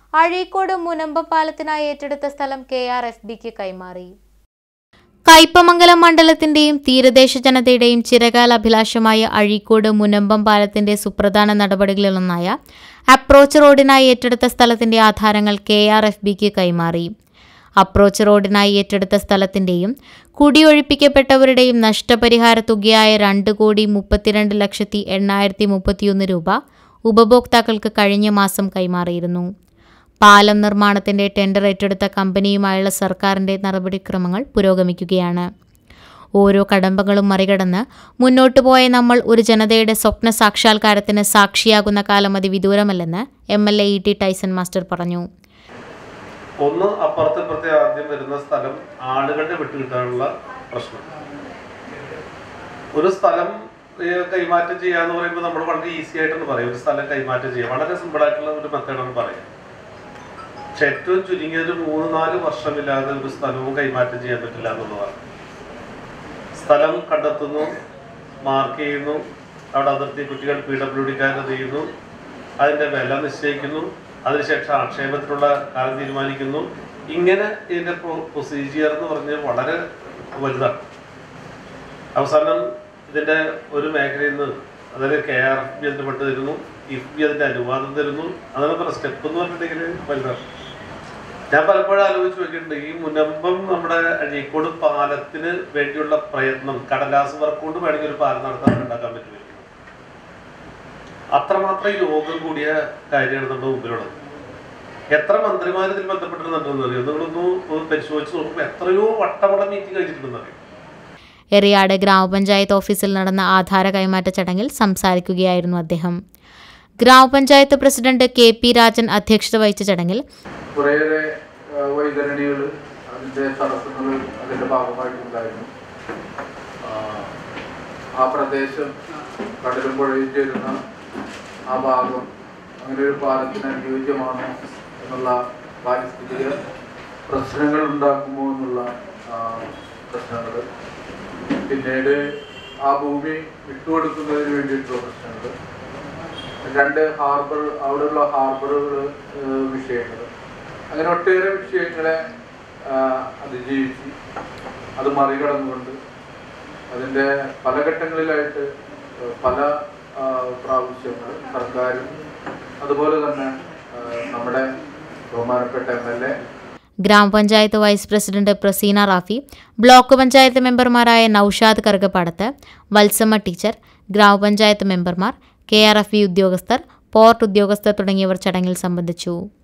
അഴീക്കോട് മുനമ്പം പാലത്തിനായി ഏറ്റെടുത്ത സ്ഥലം K R F ബിക്ക് കൈമാറി കയ്പമംഗലം മണ്ഡലത്തിന്റെയും തീരദേശ ജനതയുടെയും ചിരകാല അഭിലാഷമായ അഴീക്കോട് മുനമ്പം പാലത്തിന്റെ സുപ്രധാന നടപടികളിലൊന്നായ അപ്രോച്ച് റോഡിനായി ഏറ്റെടുത്ത സ്ഥലത്തിന്റെ ആധാരങ്ങൾ കെ ആർ എഫ് ബിക്ക് കൈമാറി അപ്രോച്ച് റോഡിനായി ഏറ്റെടുത്ത സ്ഥലത്തിന്റെയും കുടിയൊഴിപ്പിക്കപ്പെട്ടവരുടെയും നഷ്ടപരിഹാര തുകയായ രണ്ട് കോടി മുപ്പത്തിരണ്ട് ലക്ഷത്തി എണ്ണായിരത്തി മുപ്പത്തിയൊന്ന് രൂപ ഉപഭോക്താക്കൾക്ക് കഴിഞ്ഞ മാസം കൈമാറിയിരുന്നു പാലം നിർമ്മാണത്തിന്റെ ടെൻഡർ ഏറ്റെടുത്ത കമ്പനിയുമായുള്ള സർക്കാരിന്റെ നടപടിക്രമങ്ങൾ പുരോഗമിക്കുകയാണ് ഓരോ കടമ്പകളും മറികടന്ന് മുന്നോട്ടു പോയ നമ്മൾ ഒരു ജനതയുടെ സ്വപ്ന സാക്ഷാത്കാരത്തിന് സാക്ഷിയാകുന്ന കാലം അതിവിദൂരമല്ലെന്ന് M L A E T Tyson master പറഞ്ഞു ഒന്ന് അപ്പുറത്തെ ഇപ്പുറത്തെ ആദ്യം വരുന്ന സ്ഥലം ആളുകളുടെ വിട്ടുകിട്ടാനുള്ള പ്രശ്നം ഒരു സ്ഥലം ഏഹ്, കൈമാറ്റം ചെയ്യാന്ന് പറയുമ്പോൾ നമ്മൾ വളരെ ഈസി ആയിട്ടാണ് പറയും ഒരു സ്ഥലം കൈമാറ്റം ചെയ്യുക വളരെ സിമ്പിൾ ആയിട്ടുള്ള ഒരു മെത്തേഡാണ് പറയുക പക്ഷെ ഏറ്റവും ചുരുങ്ങിയത് മൂന്ന് നാല് വർഷമില്ലാതെ ഒരു സ്ഥലവും കൈമാറ്റം ചെയ്യാൻ പറ്റില്ല എന്നുള്ളതാണ് സ്ഥലം കണ്ടെത്തുന്നു മാർക്ക് ചെയ്യുന്നു അവിടെ അതിർത്തി കുട്ടികൾ പി ഡബ്ല്യു ഡിക്കാരത് ചെയ്യുന്നു അതിന്റെ വില നിശ്ചയിക്കുന്നു അതിനുശേഷം ആക്ഷേപത്തിനുള്ള കാലം തീരുമാനിക്കുന്നു ഇങ്ങനെ ഇതിന്റെ പ്രൊസീജിയർ എന്ന് പറഞ്ഞാൽ വളരെ വലുതാണ് അവസാനം ഇതിന്റെ ഒരു മേഖലയിൽ നിന്ന് അതായത് കെ ആർ എഫ് ബി അതിന്റെ പെട്ട് തരുന്നു ഇഫ് ബി അതിന്റെ അനുവാദം തരുന്നു അതാണ് പറഞ്ഞ സ്റ്റെപ്പ് എന്ന് പറഞ്ഞിട്ടുണ്ടെങ്കിൽ വലുതാണ് ഞാൻ പലപ്പോഴും ആലോചിച്ച് നോക്കിയിട്ടുണ്ട് ഈ മുനമ്പം നമ്മുടെ അഴീക്കോട് പാലത്തിന് വേണ്ടിയുള്ള പ്രയത്നം കടലാസ് വർക്ക് കൊണ്ട് വേണമെങ്കിൽ ഒരു പാലം നടത്താൻ ഉണ്ടാക്കാൻ പറ്റുമായിരിക്കും അത്രമാത്രം യോഗം കൂടിയ കാര്യമാണ് നമ്മുടെ മുമ്പിലുള്ളത് എത്ര മന്ത്രിമാർ ഇതിൽ ബന്ധപ്പെട്ടിരുന്നുണ്ടെന്ന് അറിയോ നിങ്ങളൊന്ന് ഒന്ന് പരിശോധിച്ച് നോക്കുമ്പോൾ എത്രയോ വട്ടമുള്ള മീറ്റിംഗ് കഴിച്ചിട്ടുണ്ടെന്ന് അറിയാം എറിയാട് ഗ്രാമപഞ്ചായത്ത് ഓഫീസിൽ നടന്ന ആധാര കൈമാറ്റ ചടങ്ങിൽ സംസാരിക്കുകയായിരുന്നു അദ്ദേഹം ഗ്രാമപഞ്ചായത്ത് പ്രസിഡന്റ് കെ പി രാജൻ അധ്യക്ഷത വഹിച്ച ചടങ്ങിൽ കുറേയേറെ വൈതരണികൾ അതിൻ്റെ തടസ്സങ്ങൾ അതിൻ്റെ ഭാഗമായിട്ടുണ്ടായിരുന്നു ആ, ആ പ്രദേശം കടലും പുഴയും ചേരുന്ന ആ ഭാഗം അങ്ങനെ ഒരു പാലത്തിന് അനുയോജ്യമാണോ എന്നുള്ള പാരിസ്ഥിതിക പ്രശ്നങ്ങൾ ഉണ്ടാക്കുമോ എന്നുള്ള പ്രശ്നങ്ങൾ പിന്നീട് ആ ഭൂമി വിട്ടുകൊടുക്കുന്നതിന് വേണ്ടിയിട്ടുള്ള പ്രശ്നങ്ങൾ രണ്ട് ഹാർബർ അവിടെയുള്ള ഹാർബറുകൾ വിഷയങ്ങൾ അങ്ങനെ ഒട്ടേറെ വിഷയങ്ങളെ ആ, അതിജീവിച്ച് അത് മറികടന്നുകൊണ്ട് അതിൻ്റെ പല ഘട്ടങ്ങളിലായിട്ട് ആ, പല ആ, പ്രാവശ്യങ്ങൾ സർക്കാരും അതുപോലെ തന്നെ ആ, നമ്മുടെ ബഹുമാനപ്പെട്ട എം എൽ എ ഗ്രാമപഞ്ചായത്ത് vice president Praseena Rafi block panchayat മെമ്പർമാരായ നൌഷാദ് കറുകപ്പാടത്ത് വത്സമ്മ ടീച്ചർ ഗ്രാമപഞ്ചായത്ത് മെമ്പർമാർ കെ ആർ എഫ് ബി ഉദ്യോഗസ്ഥർ പോർട്ട് ഉദ്യോഗസ്ഥർ തുടങ്ങിയവർ ചടങ്ങിൽ സംബന്ധിച്ചു